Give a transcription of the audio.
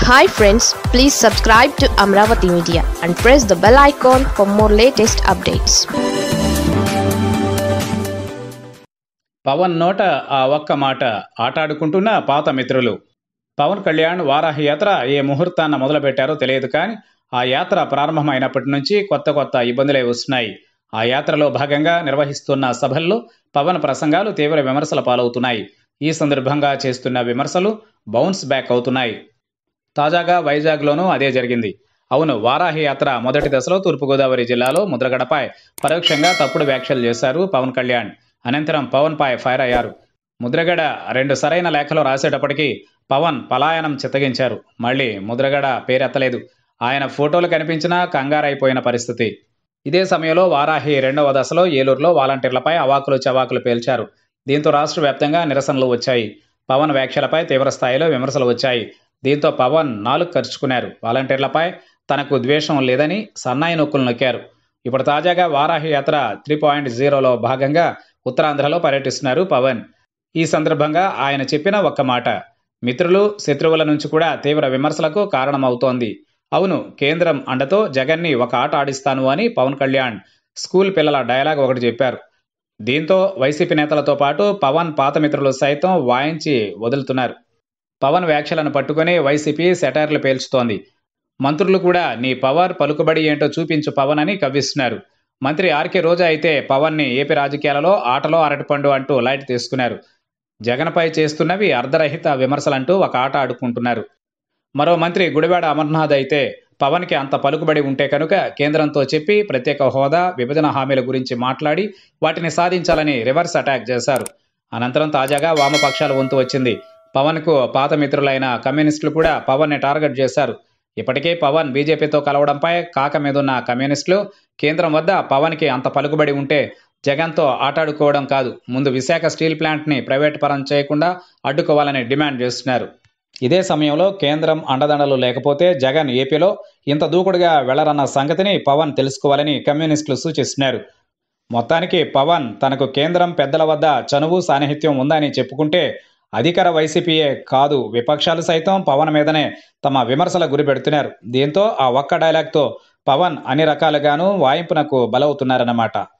hi friends please subscribe to Amaravati media and press the bell icon for more latest updates Pawan నోట ఆ ఒక్క మాట ఆటాడుకుంటున్న పాత మిత్రులు పవన్ కళ్యాణ్ వారాహి యాత్ర ఏ ముహూర్తాన్న మొదలుపెట్టారో తెలియదు కానీ ఆ యాత్ర ప్రారంభమైనప్పటి నుంచి కొత్త కొత్త ఇబ్బందులే వస్తున్నాయి ఆ యాత్రలో భాగంగా నిర్వహిస్తున్న సభల్లో పవన్ ప్రసంగాలు తీవ్ర విమర్శల పాలవుతున్నాయి ఈ సందర్భంగా చేస్తున్న విమర్శలు బౌన్స్ బ్యాక్ అవుతున్నాయి తాజాగా వైజాగ్లోనూ అదే జరిగింది అవును వారాహి యాత్ర మొదటి దశలో తూర్పుగోదావరి జిల్లాలో ముద్రగడపై పరోక్షంగా తప్పుడు వ్యాఖ్యలు చేశారు పవన్ కళ్యాణ్ అనంతరం పవన్ పై ఫైర్ అయ్యారు ముద్రగడ రెండు సరైన లేఖలు రాసేటప్పటికీ పవన్ పలాయనం చిత్తగించారు మళ్ళీ ముద్రగడ పేరెత్తలేదు ఆయన ఫోటోలు కనిపించినా కంగారైపోయిన పరిస్థితి ఇదే సమయంలో వారాహి రెండవ దశలో ఏలూరులో వాలంటీర్లపై అవాకులు చవాకులు పేల్చారు దీంతో రాష్ట్ర వ్యాప్తంగా నిరసనలు వచ్చాయి పవన్ వ్యాఖ్యలపై తీవ్ర స్థాయిలో విమర్శలు వచ్చాయి దీంతో పవన్ నాలుగు ఖర్చుకున్నారు వాలంటీర్లపై తనకు ద్వేషం లేదని సన్నాయి నొక్కులు నొక్కారు ఇప్పుడు తాజాగా వారాహి యాత్ర త్రీ పాయింట్ జీరోలో భాగంగా ఉత్తరాంధ్రలో పర్యటిస్తున్నారు పవన్ ఈ సందర్భంగా ఆయన చెప్పిన ఒక్క మాట మిత్రులు శత్రువుల నుంచి కూడా తీవ్ర విమర్శలకు కారణమవుతోంది అవును కేంద్రం అండతో జగన్ని ఒక ఆట ఆడిస్తాను అని పవన్ కళ్యాణ్ స్కూల్ పిల్లల డైలాగ్ ఒకటి చెప్పారు దీంతో వైసీపీ నేతలతో పాటు పవన్ పాత మిత్రులు సైతం వాయించి వదులుతున్నారు పవన్ వ్యాఖ్యలను పట్టుకుని వైసీపీ సెటైర్లు పేల్చుతోంది మంత్రులు కూడా నీ పవర్ పలుకుబడి ఏంటో చూపించు పవన్ అని కవ్విస్తున్నారు మంత్రి ఆర్కే రోజా అయితే పవన్ని ఏపీ రాజకీయాలలో ఆటలో అరటిపండు అంటూ లైట్ తీసుకున్నారు జగన్పై చేస్తున్నవి అర్ధరహిత విమర్శలంటూ ఒక ఆట ఆడుకుంటున్నారు మరో మంత్రి గుడివాడ అమర్నాథ్ అయితే పవన్కి అంత పలుకుబడి ఉంటే కనుక కేంద్రంతో చెప్పి ప్రత్యేక హోదా విభజన హామీల గురించి మాట్లాడి వాటిని సాధించాలని రివర్స్ అటాక్ చేశారు అనంతరం తాజాగా వామపక్షాల వంతు వచ్చింది పవన్కు పాత మిత్రులైన కమ్యూనిస్టులు కూడా పవన్ని టార్గెట్ చేశారు ఇప్పటికే పవన్ బీజేపీతో కలవడంపై కాక మీదున్న కమ్యూనిస్టులు కేంద్రం వద్ద పవన్కి అంత పలుకుబడి ఉంటే జగన్తో ఆటాడుకోవడం కాదు ముందు విశాఖ స్టీల్ ప్లాంట్ని ప్రైవేట్ పరం చేయకుండా అడ్డుకోవాలని డిమాండ్ చేస్తున్నారు ఇదే సమయంలో కేంద్రం అండదండలు లేకపోతే జగన్ ఏపీలో ఇంత దూకుడుగా వెళ్లరన్న సంగతిని పవన్ తెలుసుకోవాలని కమ్యూనిస్టులు సూచిస్తున్నారు మొత్తానికి పవన్ తనకు కేంద్రం పెద్దల వద్ద చనువు సాన్నిహిత్యం ఉందని చెప్పుకుంటే అధికార వైసీపీయే కాదు విపక్షాలు సైతం పవన్ మీదనే తమ విమర్శల గురి పెడుతున్నారు దీంతో ఆ ఒక్క డైలాగ్తో పవన్ అన్ని రకాలుగానూ వాయింపునకు బలవుతున్నారన్నమాట